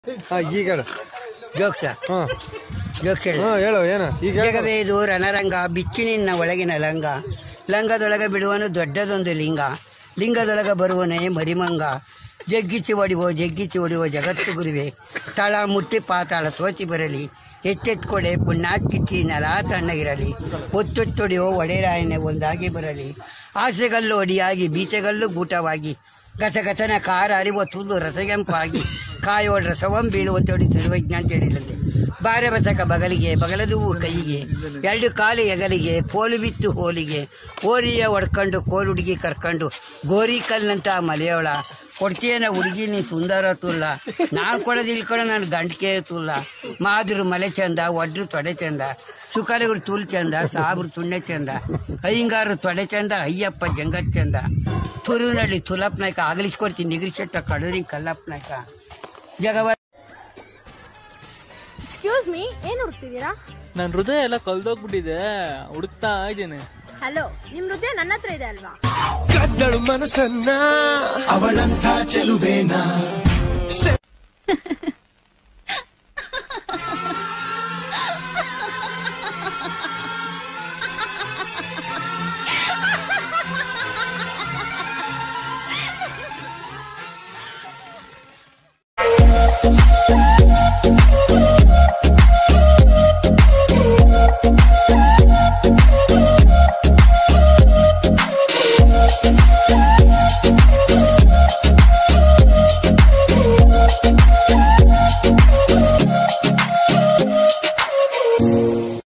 ಹಾಂ ಈಗ ಹೇಳು ಜೋಕ್ಸ ಹಾಂ ಜೋಕ್ಸ್ ಹೇಳು. ಹಾಂ ಹೇಳು ಏನು ಈಗ ಹೇಳು ಜಗವೇ ಇದು ರಣರಂಗ ಬಿಚ್ಚಿನಿನ್ನ ಒಳಗಿನ ಲಂಗ ಲಂಗದೊಳಗೆ ಬಿಡುವನು ದೊಡ್ಡದೊಂದು ಲಿಂಗ ಲಿಂಗದೊಳಗ ಬರುವನೇ ಮರಿಮಂಗ ಜಗ್ಗಿಸಿ ಹೊಡಿವೋ ಜಗ್ಗಿಸಿ ಹೊಡಿವೋ ಜಗತ್ತು ಗುರುವೆ ತಳ ಮುಟ್ಟಿ ಪಾತಾಳ ಸೋತಿ ಬರಲಿ ಎಚ್ಚೆತ್ಕೊಡೆ ಪುಣ್ಯಾಕಿಚ್ಚಿ ನೆಲ ತಣ್ಣಗಿರಲಿ ಒತ್ತೊತ್ತೊಡೆಯೋ ಒಡೆರಾಯನೆ ಒಂದಾಗಿ ಬರಲಿ ಆಸೆಗಲ್ಲು ಅಡಿಯಾಗಿ ಬೀಚೆಗಲ್ಲು ಗೂಟವಾಗಿ ಗಸಗಸನ ಕಾರ ಅರಿವ ತುಳು ರಸಗೆಂಪಾಗಿ ಕಾಯೋಳ ರಸವಂ ಬೀಳುವಂತೋಡಿ ಸರ್ವಜ್ಞ ಅಂತ ಹೇಳಿದಂತೆ ಬಾರೆ ಬಸಕ ಬಗಲಿಗೆ ಬಗಲದು ಕೈಗೆ ಎರಡು ಕಾಲು ಎಗಲಿಗೆ ಕೋಲು ಬಿತ್ತು ಹೋಲಿಗೆ ಓರಿಯ ಹೊಡ್ಕೊಂಡು ಕೋಲು ಹುಡುಗಿ ಕರ್ಕೊಂಡು ಗೋರಿ ಕಲ್ಲಂತ ಮಲೆಯೋಳ ಕೊಡ್ತೀಯನ ಹುಡುಗಿ ನೀ ಸುಂದರ ತುಲ್ಲ ನಾನು ಕೊಡೋದು ಇಲ್ಕೊಂಡು ನಾನು ಗಂಟಕೆ ತುಲ್ಲ ಮಾದ್ರು ಮಲೆ ಚಂದ ಒಡ್ರು ತೊಡೆ ಚಂದ ಸುಕಲೆಗಳು ತುಲ್ ಚಂದ ಸಾಬ್ರು ತುಣ್ಣೆ ಚಂದ ಅಯ್ಯಂಗಾರು ತೊಡೆ ಚಂದ ಅಯ್ಯಪ್ಪ ಜಂಗತ್ ಚಂದ ತುರುನಳ್ಳಿ ತುಲಪ್ ನಾಯ್ಕ ಆಗಲಿಸ್ಕೊಡ್ತೀನಿ ನಿಗ್ರಿಸೆಟ್ಟ ಕಡೂರಿ ಕಲ್ಲಪ್ಪ ನಾಯ್ಕ ಜಗವ ಎಕ್ಸ್ಕ್ಯೂಸ್ ಮೀ ಏನ್ ಹುಡುಕ್ತಿದ್ದೀರಾ ನನ್ನ ಹೃದಯ ಎಲ್ಲ ಕಲ್ದೋಗ್ಬಿಟ್ಟಿದೆ ಹುಡುಕ್ತಾ ಇದ್ದೀನಿ ಹಲೋ ನಿಮ್ ಹೃದಯ ನನ್ನ ಹತ್ರ ಇದೆ ಅಲ್ವಾ ಕದ್ದಳು ಮನಸ್ಸನ್ನ ಅವಳಂಥ ಚೆಲುವೇನ